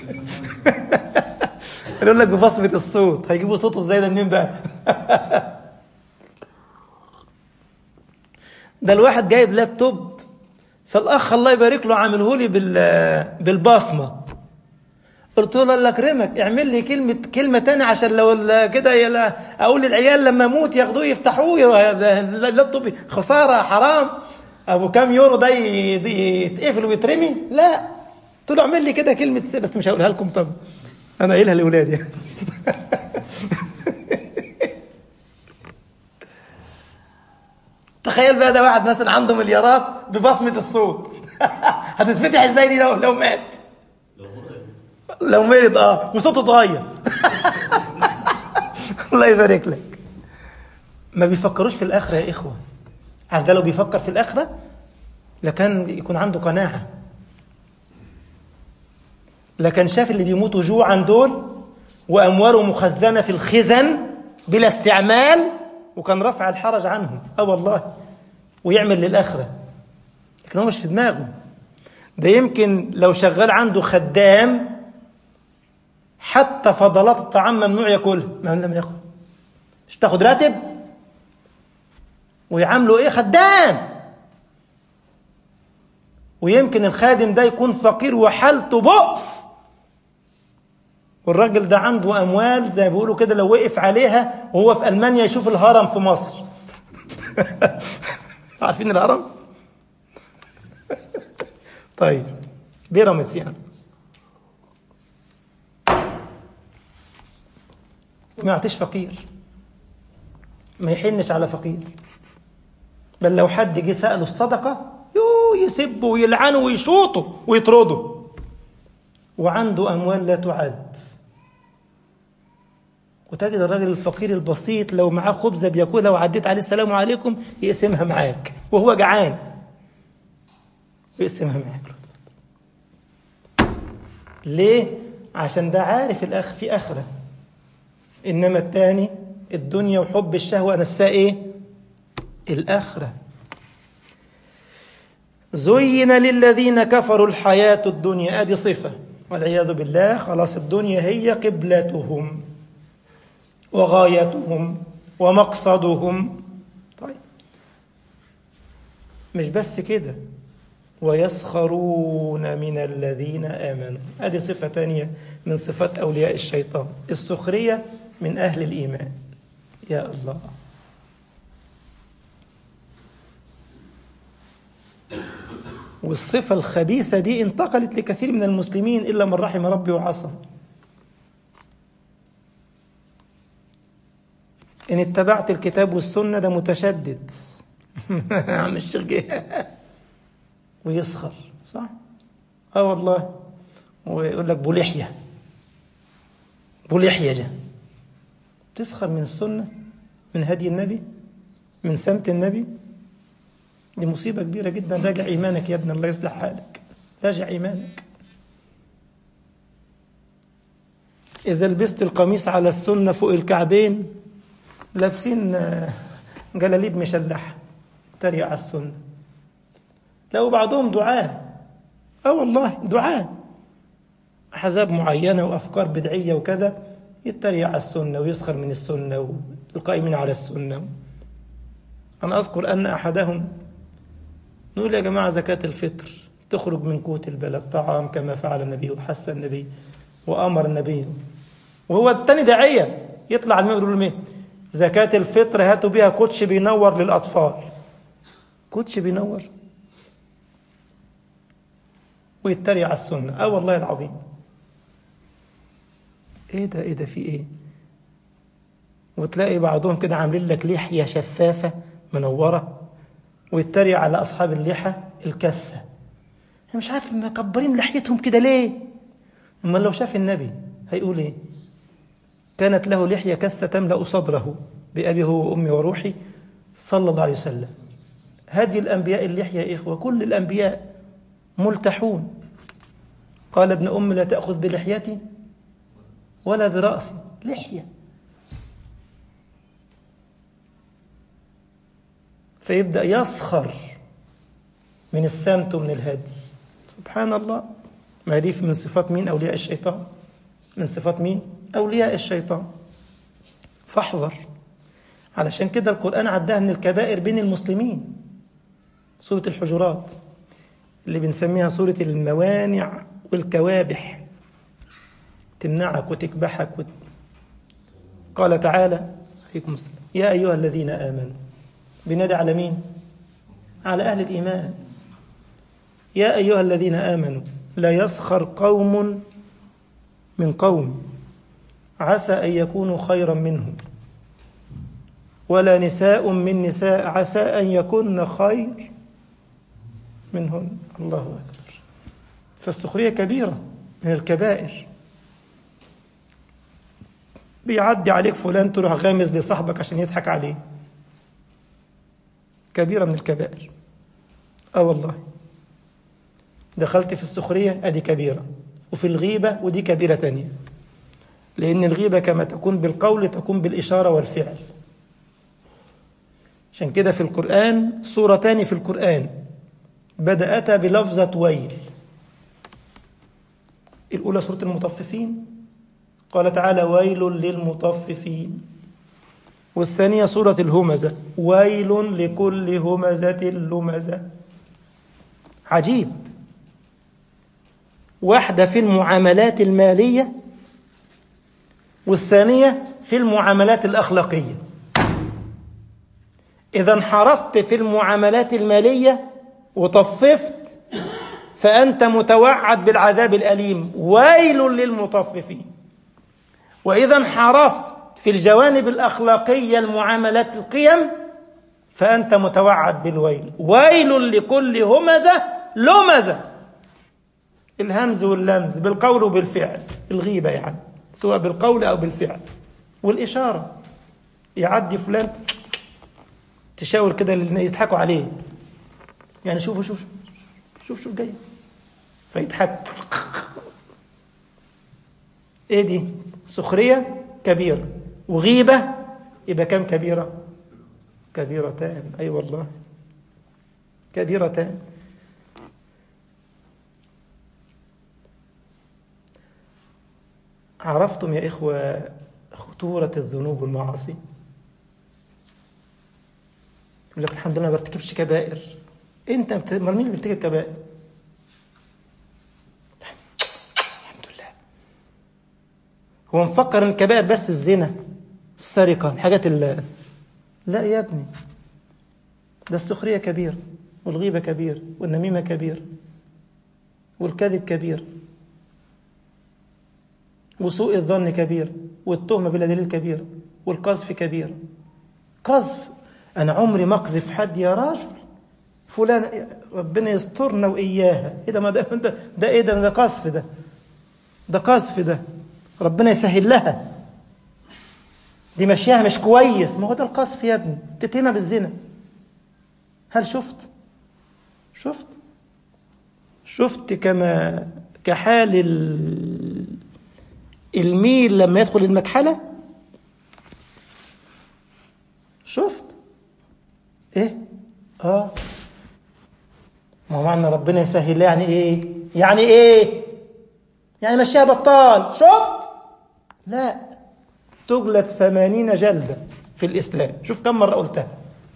Speaker 1: يقول لك ببصمة الصوت هيجيبوا صوته ازاي ده منين بقى ده الواحد جايب لابتوب فالاخ الله يبارك له عامله لي بالبصمه قلت له الله يكرمك اعمل لي كلمه كلمه تانية عشان لو كده اقول للعيال لما اموت ياخدوه يفتحوه اللابتوب خساره حرام ابو كام يورو ده يتقفل ويترمي لا قلت له اعمل لي كده كلمه سر بس مش هقولها لكم طب انا قايلها لاولادي تخيل بقى ده واحد مثلا عنده مليارات ببصمة الصوت هتتفتح ازاي دي لو لو مات لو مرض اه وصوته اتغير الله يبارك لك ما بيفكروش في الآخرة يا إخوة عشان ده لو بيفكر في الآخرة لكان يكون عنده قناعة لكن شاف اللي بيموتوا جوعا دول وأمواله مخزنة في الخزن بلا استعمال وكان رفع الحرج عنهم اه والله ويعمل للآخرة لكن هو مش في دماغه ده يمكن لو شغال عنده خدام حتى فضلات الطعام ممنوع ياكلها ما لم ياكل مش تاخد راتب ويعاملوا ايه خدام ويمكن الخادم ده يكون فقير وحالته بؤس والراجل ده عنده اموال زي ما بيقولوا كده لو وقف عليها وهو في المانيا يشوف الهرم في مصر عارفين الهرم طيب بيراميدز يعني ما يعطيش فقير ما يحنش على فقير بل لو حد جه سأله الصدقة يو يسبه ويلعنه ويشوطه ويطرده وعنده أموال لا تعد وتجد الراجل الفقير البسيط لو معاه خبزة بياكلها وعديت عليه السلام عليكم يقسمها معاك وهو جعان ويقسمها معاك ليه؟ عشان ده عارف الأخ في آخرة إنما التاني الدنيا وحب الشهوة نساه إيه؟ الآخرة زين للذين كفروا الحياة الدنيا ادي صفة والعياذ بالله خلاص الدنيا هي قبلتهم وغايتهم ومقصدهم طيب مش بس كده ويسخرون من الذين آمنوا هذه صفة ثانية من صفات أولياء الشيطان السخرية من أهل الإيمان يا الله والصفة الخبيثة دي انتقلت لكثير من المسلمين إلا من رحم ربي وعصى إن اتبعت الكتاب والسنة ده متشدد عم الشيخ جه ويسخر صح؟ اه والله ويقول لك بولحية بولحية جه تسخر من السنة من هدي النبي من سمت النبي دي مصيبة كبيرة جدا راجع إيمانك يا ابن الله يصلح حالك راجع إيمانك إذا لبست القميص على السنة فوق الكعبين لابسين جلاليب مشلحة تريق على السنة لو بعضهم دعاء اه والله دعاء أحزاب معينة وأفكار بدعية وكذا يتريق على السنة ويسخر من السنة والقائمين على السنة أنا أذكر أن أحدهم نقول يا جماعة زكاة الفطر تخرج من قوت البلد طعام كما فعل النبي وحث النبي وأمر النبي وهو الثاني داعية يطلع المنبر يقول لهم زكاة الفطر هاتوا بيها كوتش بينور للأطفال كوتش بينور ويتريق على السنة اه والله العظيم ايه ده ايه ده في ايه وتلاقي بعضهم كده عاملين لك لحية شفافة منورة ويتريق على أصحاب اللحى الكثة أنا مش عارف مكبرين لحيتهم كده ليه أما لو شاف النبي هيقول إيه كانت له لحية كثة تملأ صدره بأبي هو وأمي وروحي صلى الله عليه وسلم هدي الأنبياء اللحية يا إخوة كل الأنبياء ملتحون قال ابن أم لا تأخذ بلحيتي ولا برأسي لحية فيبدأ يسخر من السمت ومن الهدي سبحان الله ما دي من صفات مين أولياء الشيطان من صفات مين أولياء الشيطان فاحذر علشان كده القرآن عداها من الكبائر بين المسلمين سورة الحجرات اللي بنسميها سورة الموانع والكوابح تمنعك وتكبحك وت... قال تعالى عليكم السلام يا أيها الذين آمنوا بنادى على مين على أهل الإيمان يا أيها الذين آمنوا لا يسخر قوم من قوم عسى أن يكونوا خيرا منهم ولا نساء من نساء عسى أن يكن خير منهن الله أكبر فالسخرية كبيرة من الكبائر بيعدي عليك فلان تروح غامز لصاحبك عشان يضحك عليه كبيرة من الكبائر اه والله دخلت في السخرية ادي كبيرة وفي الغيبة ودي كبيرة تانية لأن الغيبة كما تكون بالقول تكون بالإشارة والفعل عشان كده في القرآن سورتان في القرآن بدأتا بلفظة ويل الأولى سورة المطففين قال تعالى ويل للمطففين والثانية سورة الهمزة ويل لكل همزة لمزة عجيب واحدة في المعاملات المالية والثانية في المعاملات الأخلاقية إذا انحرفت في المعاملات المالية وطففت فأنت متوعد بالعذاب الأليم ويل للمطففين وإذا انحرفت في الجوانب الأخلاقية المعاملات القيم فأنت متوعد بالويل ويل لكل همزة لمزة الهمز واللمز بالقول وبالفعل الغيبة يعني سواء بالقول أو بالفعل والإشارة يعدي فلان تشاور كده اللي يضحكوا عليه يعني شوفوا شوف شوف شوف جاي فيضحك ايه دي سخرية كبيرة وغيبة يبقى كم كبيرة كبيرتان أي أيوة والله كبيرتان عرفتم يا إخوة خطورة الذنوب والمعاصي يقول لك الحمد لله ما برتكبش كبائر انت بت... مين اللي بيرتكب كبائر الحمد لله هو مفكر ان الكبائر بس الزنا السرقة الحاجات اللي لا يا ابني ده السخرية كبير والغيبة كبير والنميمة كبير والكذب كبير وسوء الظن كبير والتهمة بلا دليل كبير والقذف كبير قذف أنا عمري ما أقذف حد يا راجل فلان ربنا يسترنا وإياها إيه ده ما ده ده, ده إيه ده ده قذف ده ده قذف ده ربنا يسهل لها دي مشيها مش كويس ما هو ده القذف يا ابني تتهمها بالزنا هل شفت شفت شفت كما كحال الميل لما يدخل المكحلة شفت ايه اه ما هو معنى ربنا يسهل يعني ايه يعني ايه يعني مشيها بطال شفت لا تجلد ثمانين جلدة في الإسلام شوف كم مرة قلتها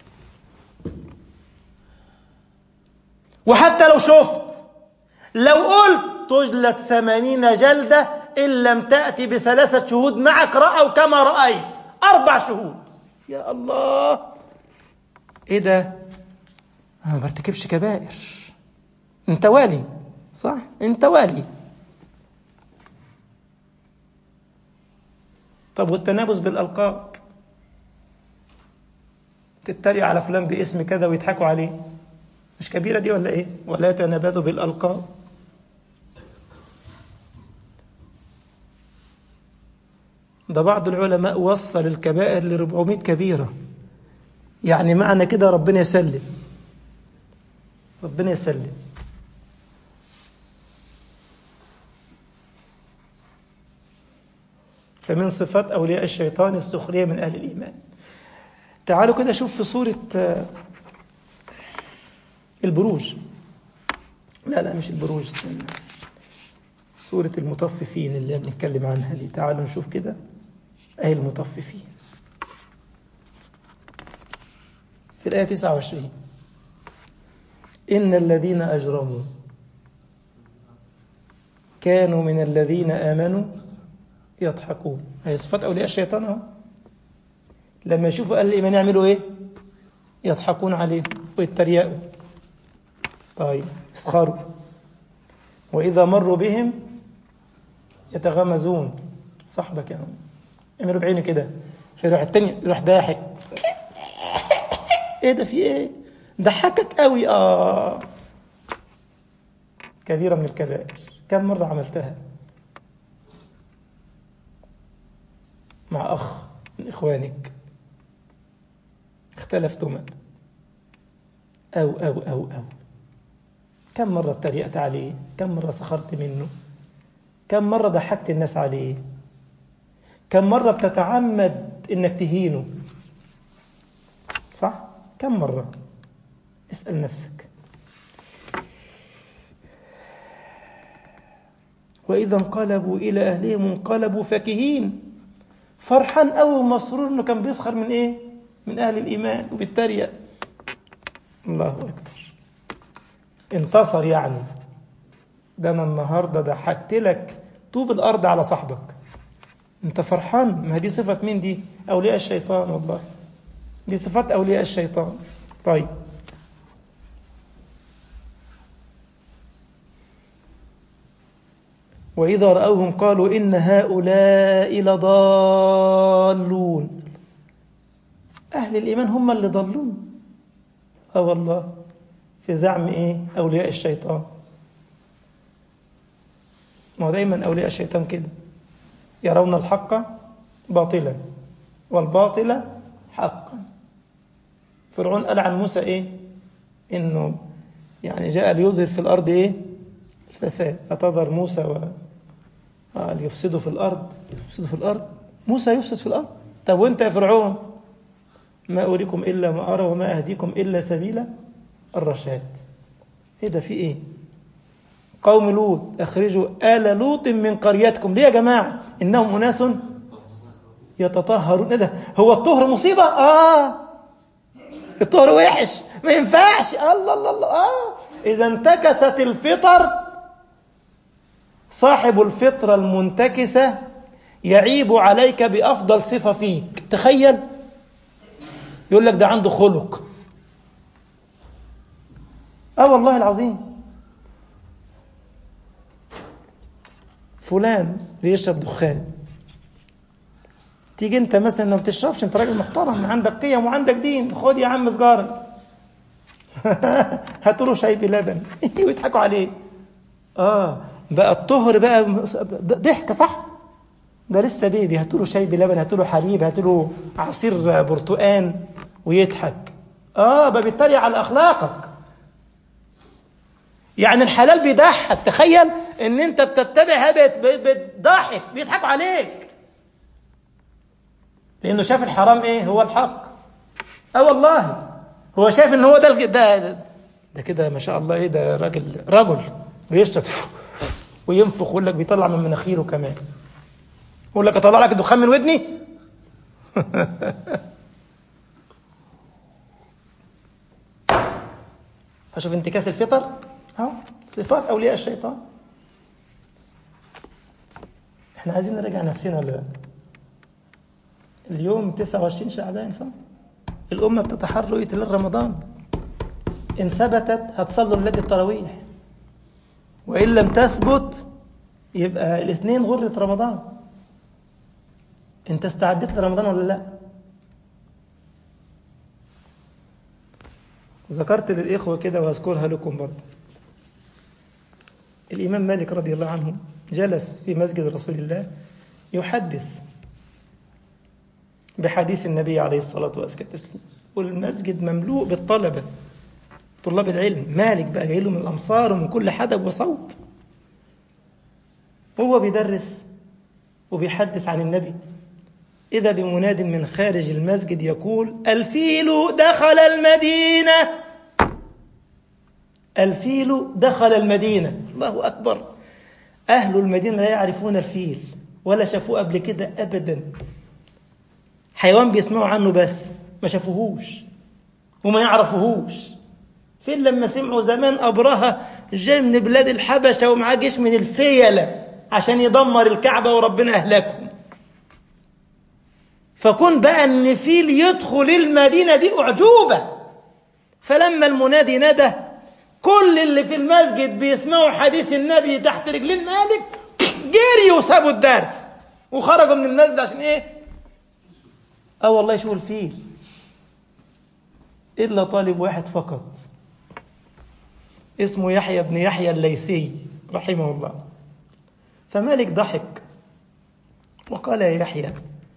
Speaker 1: وحتى لو شفت لو قلت تجلد ثمانين جلدة إن لم تأتي بثلاثة شهود معك رأوا كما رأيت أربع شهود يا الله إيه ده أنا ما برتكبش كبائر أنت والي صح أنت والي طب والتنابز بالألقاب تتريق على فلان باسم كذا ويضحكوا عليه مش كبيرة دي ولا ايه ولا تنابذوا بالألقاب ده بعض العلماء وصل الكبائر ل 400 كبيرة يعني معنى كده ربنا يسلم ربنا يسلم فمن صفات أولياء الشيطان السخرية من أهل الإيمان تعالوا كده شوف في سورة البروج لا لا مش البروج استنى سورة المطففين اللي بنتكلم عنها دي تعالوا نشوف كده أهي المطففين في الآية 29 إن الذين أجرموا كانوا من الذين آمنوا يضحكون هي صفات أولياء الشيطان أهو لما يشوفوا أهل الإيمان يعملوا إيه؟ يضحكون عليه ويتريقوا طيب يسخروا وإذا مروا بهم يتغمزون صاحبك يا عم اعملوا بعيني كده فيروح التاني يروح ضاحك ايه ده في ايه ضحكك قوي اه كبيرة من الكبائر كم مرة عملتها مع أخ من إخوانك اختلفتما أو أو أو أو كم مرة اتريقت عليه كم مرة سخرت منه كم مرة ضحكت الناس عليه كم مرة بتتعمد إنك تهينه صح؟ كم مرة؟ اسأل نفسك وإذا انقلبوا إلى أهلهم انقلبوا فكهين فرحان أوي ومسرور إنه كان بيسخر من إيه؟ من أهل الإيمان وبالتريق الله أكبر انتصر يعني ده أنا النهاردة ضحكت لك طوب الأرض على صاحبك أنت فرحان ما دي صفة مين دي؟ أولياء الشيطان والله دي صفات أولياء الشيطان طيب وإذا رأوهم قالوا إن هؤلاء لضالون أهل الإيمان هم اللي ضلون آه والله في زعم إيه أولياء الشيطان ما هو دايما أولياء الشيطان كده يرون الحق باطلا والباطل حقا فرعون قال عن موسى إيه إنه يعني جاء ليظهر في الأرض إيه الفساد أتظهر موسى و آه ليفسدوا في الأرض يفسدوا في الأرض موسى يفسد في الأرض طب وأنت يا فرعون ما أريكم إلا ما أرى وما أهديكم إلا سبيل الرشاد إيه ده في إيه قوم لوط أخرجوا آل لوط من قريتكم ليه يا جماعة إنهم أناس يتطهرون إيه ده هو الطهر مصيبة آه الطهر وحش ما ينفعش الله الله الله آه إذا انتكست الفطر صاحب الفطرة المنتكسة يعيب عليك بأفضل صفة فيك تخيل يقول لك ده عنده خلق اه والله العظيم فلان بيشرب دخان تيجي انت مثلا ما بتشربش انت راجل محترم عندك قيم وعندك دين خد يا عم سجاره هاتوا له شاي بلبن ويضحكوا عليه اه بقى الطهر بقى ضحك صح ده لسه بيبي هاتوا له شاي بلبن هاتوا له حليب هاتوا له عصير برتقان ويضحك اه بقى بيتريق على اخلاقك يعني الحلال بيضحك تخيل ان انت بتتبع هبت بتضحك بيضحكوا عليك لانه شاف الحرام ايه هو الحق اه والله هو شايف ان هو ده ده ده كده ما شاء الله ايه ده راجل رجل ويشرب وينفخ ويقول لك بيطلع من مناخيره كمان يقول لك اطلع لك الدخان من ودني فشوف انتكاس الفطر اهو صفات اولياء الشيطان احنا عايزين نراجع نفسنا ولا لا اليوم 29 شعبان صح الأمة بتتحرى رؤية هلال رمضان إن ثبتت هتصلوا ليلة التراويح وإن لم تثبت يبقى الاثنين غرة رمضان أنت استعدت لرمضان ولا لا؟ ذكرت للإخوة كده وأذكرها لكم برضه الإمام مالك رضي الله عنه جلس في مسجد رسول الله يحدث بحديث النبي عليه الصلاة والسلام والمسجد مملوء بالطلبة طلاب العلم مالك بقى جاي له من الأمصار ومن كل حدب وصوب هو بيدرس وبيحدث عن النبي إذا بمناد من خارج المسجد يقول الفيل دخل المدينة الفيل دخل المدينة الله أكبر أهل المدينة لا يعرفون الفيل ولا شافوه قبل كده أبدا حيوان بيسمعوا عنه بس ما شافوهوش وما يعرفوهوش فين لما سمعوا زمان أبرهة جاي من بلاد الحبشة ومعاه جيش من الفيلة عشان يدمر الكعبة وربنا أهلكهم فكون بقى ان فيل يدخل المدينة دي أعجوبة فلما المنادي ندى كل اللي في المسجد بيسمعوا حديث النبي تحت رجلين مالك جريوا وسابوا الدرس وخرجوا من المسجد عشان ايه اه والله يشوفوا الفيل الا طالب واحد فقط اسمه يحيى بن يحيى الليثي رحمه الله فمالك ضحك وقال يا يحيى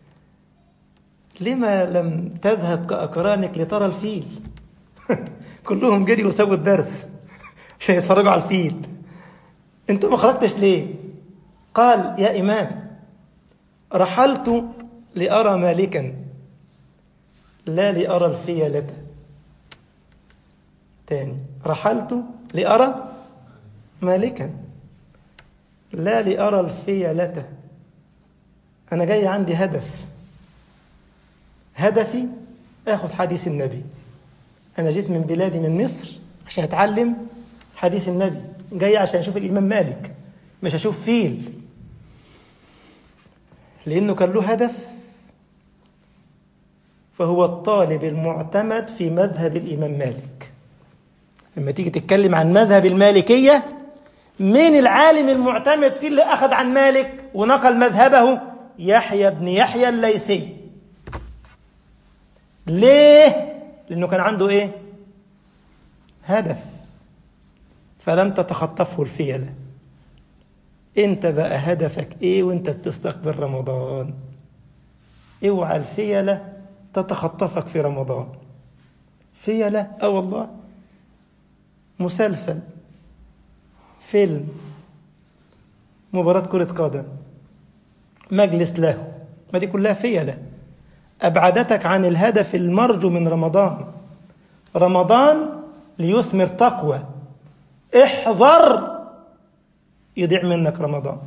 Speaker 1: لما لم تذهب كأقرانك لترى الفيل كلهم جري وسابوا الدرس عشان يتفرجوا على الفيل انت ما خرجتش ليه قال يا إمام رحلت لأرى مالكا لا لأرى الفيلة تاني رحلت لأرى مالكا لا لأرى الفيلة أنا جاي عندي هدف هدفي اخذ حديث النبي انا جيت من بلادي من مصر عشان اتعلم حديث النبي جاي عشان اشوف الامام مالك مش اشوف فيل لانه كان له هدف فهو الطالب المعتمد في مذهب الامام مالك لما تيجي تتكلم عن مذهب المالكيه مين العالم المعتمد فيه اللي اخذ عن مالك ونقل مذهبه يحيى بن يحيى الليثي ليه؟ لأنه كان عنده إيه؟ هدف فلم تتخطفه الفيلة أنت بقى هدفك إيه وأنت بتستقبل رمضان اوعى الفيلة تتخطفك في رمضان فيلة اه والله مسلسل فيلم مباراة كرة قدم مجلس له ما دي كلها فيله أبعدتك عن الهدف المرجو من رمضان رمضان ليثمر تقوى احذر يضيع منك رمضان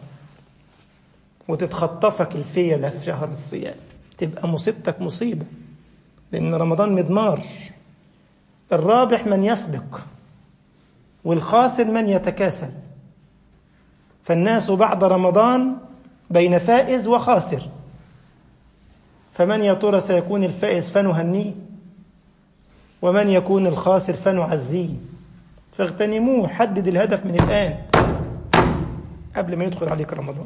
Speaker 1: وتتخطفك الفيلة في شهر الصيام تبقى مصيبتك مصيبة لأن رمضان مدمار الرابح من يسبق والخاسر من يتكاسل فالناس بعد رمضان بين فائز وخاسر فمن يا ترى سيكون الفائز فنهنيه ومن يكون الخاسر فنعزيه فاغتنموه حدد الهدف من الآن قبل ما يدخل عليك رمضان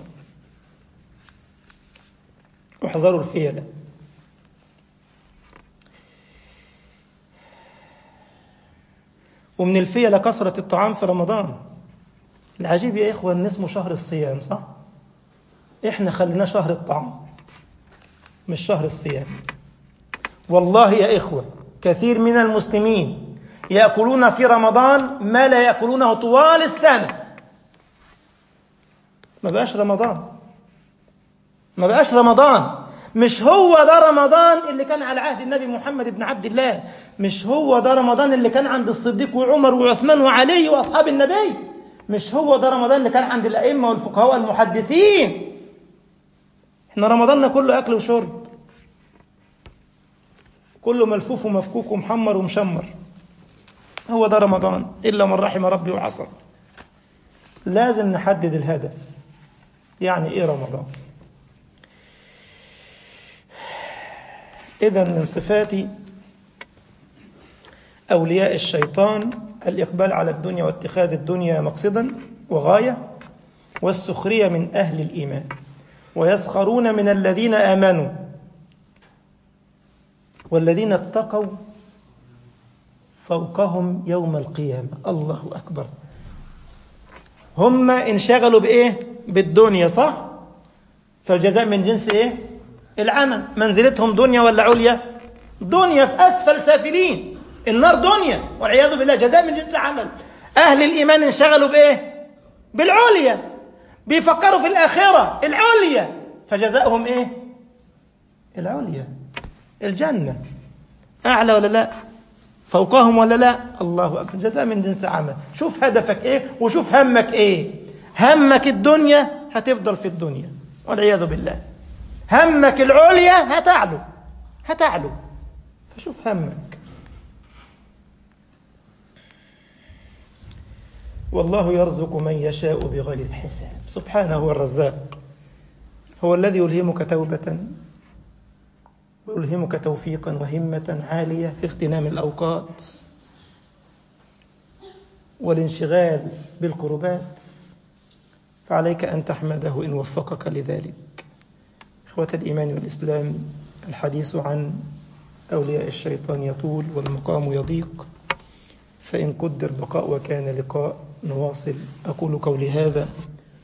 Speaker 1: واحذروا الفيلة ومن الفيلة كثرة الطعام في رمضان العجيب يا إخوة إن اسمه شهر الصيام صح؟ إحنا خليناه شهر الطعام مش شهر الصيام والله يا إخوة كثير من المسلمين يأكلون في رمضان ما لا يأكلونه طوال السنة ما بقاش رمضان ما بقاش رمضان مش هو ده رمضان اللي كان على عهد النبي محمد بن عبد الله مش هو ده رمضان اللي كان عند الصديق وعمر وعثمان وعلي وأصحاب النبي مش هو ده رمضان اللي كان عند الأئمة والفقهاء والمحدثين احنا رمضاننا كله أكل وشرب كله ملفوف ومفكوك ومحمر ومشمر هو ده رمضان إلا من رحم ربي وعصى لازم نحدد الهدف يعني إيه رمضان إذا من صفات أولياء الشيطان الإقبال على الدنيا واتخاذ الدنيا مقصدا وغاية والسخرية من أهل الإيمان ويسخرون من الذين آمنوا والذين اتقوا فوقهم يوم القيامة الله أكبر هم انشغلوا بإيه بالدنيا صح فالجزاء من جنس إيه العمل منزلتهم دنيا ولا عليا دنيا في أسفل سافلين النار دنيا والعياذ بالله جزاء من جنس عمل أهل الإيمان انشغلوا بإيه بالعليا بيفكروا في الآخرة العليا فجزاؤهم إيه العليا الجنة أعلى ولا لا فوقهم ولا لا الله أكبر جزاء من جنس عمل شوف هدفك إيه وشوف همك إيه همك الدنيا هتفضل في الدنيا والعياذ بالله همك العليا هتعلو هتعلو فشوف همك والله يرزق من يشاء بغير حساب سبحانه هو الرزاق هو الذي يلهمك توبة ويلهمك توفيقا وهمة عالية في اغتنام الأوقات والانشغال بالقربات فعليك أن تحمده إن وفقك لذلك إخوة الإيمان والإسلام الحديث عن أولياء الشيطان يطول والمقام يضيق فإن قدر بقاء وكان لقاء نواصل أقول قولي هذا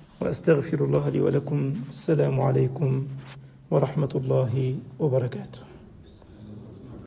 Speaker 1: وأستغفر الله لي ولكم السلام عليكم ورحمة الله وبركاته